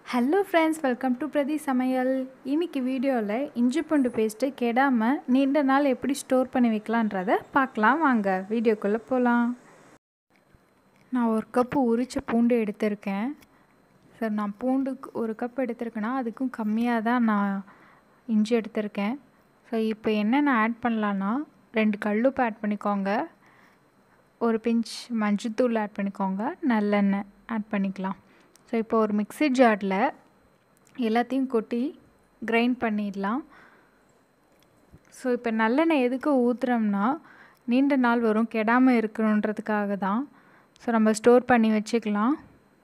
hello friends welcome to பிரதி சமையல் இன்னைக்கு வீடியோவில் இஞ்சி பூண்டு பேஸ்ட்டு கெடாமல் நீண்ட நாள் எப்படி ஸ்டோர் பண்ணி வைக்கலான்றதை பார்க்கலாம் வாங்க வீடியோக்குள்ளே போகலாம் நான் ஒரு கப்பு உரிச்ச பூண்டு எடுத்திருக்கேன் சார் நான் பூண்டுக்கு ஒரு கப் எடுத்திருக்கேன்னா அதுக்கும் கம்மியாக தான் நான் இஞ்சி எடுத்திருக்கேன் ஸோ இப்போ என்னென்ன ஆட் பண்ணலான்னா ரெண்டு கல்லுப்பு ஆட் பண்ணிக்கோங்க ஒரு பிஞ்ச் மஞ்சத்தூள் ஆட் பண்ணிக்கோங்க நல்லெண்ணெய் ஆட் பண்ணிக்கலாம் ஸோ இப்போ ஒரு மிக்ஸி ஜாரில் எல்லாத்தையும் கொட்டி கிரைண்ட் பண்ணிடலாம் ஸோ இப்போ நல்லெண்ணெய் எதுக்கு ஊற்றுறோம்னா நீண்ட நாள் வரும் கெடாமல் இருக்கணுன்றதுக்காக தான் ஸோ நம்ம ஸ்டோர் பண்ணி வச்சுக்கலாம்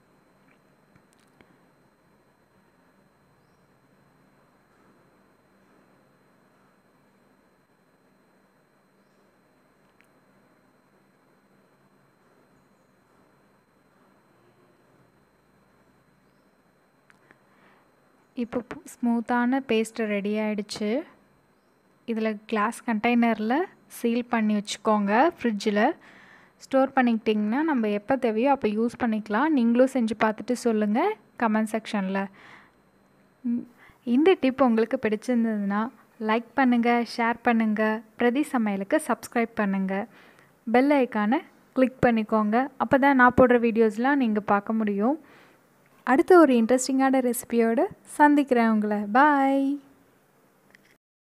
இப்போ ஸ்மூத்தான பேஸ்ட்டு ரெடி ஆகிடுச்சு இதில் கிளாஸ் கண்டெய்னரில் சீல் பண்ணி வச்சுக்கோங்க ஃப்ரிட்ஜில் ஸ்டோர் பண்ணிக்கிட்டிங்கன்னா நம்ம எப்போ தேவையோ அப்போ யூஸ் பண்ணிக்கலாம் நீங்களும் செஞ்சு பார்த்துட்டு சொல்லுங்கள் கமெண்ட் செக்ஷனில் இந்த டிப் உங்களுக்கு பிடிச்சிருந்ததுன்னா லைக் பண்ணுங்கள் ஷேர் பண்ணுங்கள் பிரதி சமையலுக்கு சப்ஸ்கிரைப் பண்ணுங்கள் பெல் ஐக்கானை கிளிக் பண்ணிக்கோங்க அப்போ தான் நான் போடுற வீடியோஸ்லாம் நீங்கள் பார்க்க முடியும் அடுத்த ஒரு இன்ட்ரெஸ்டிங்கான ரெசிபியோடு சந்திக்கிறேன் உங்களை பாய்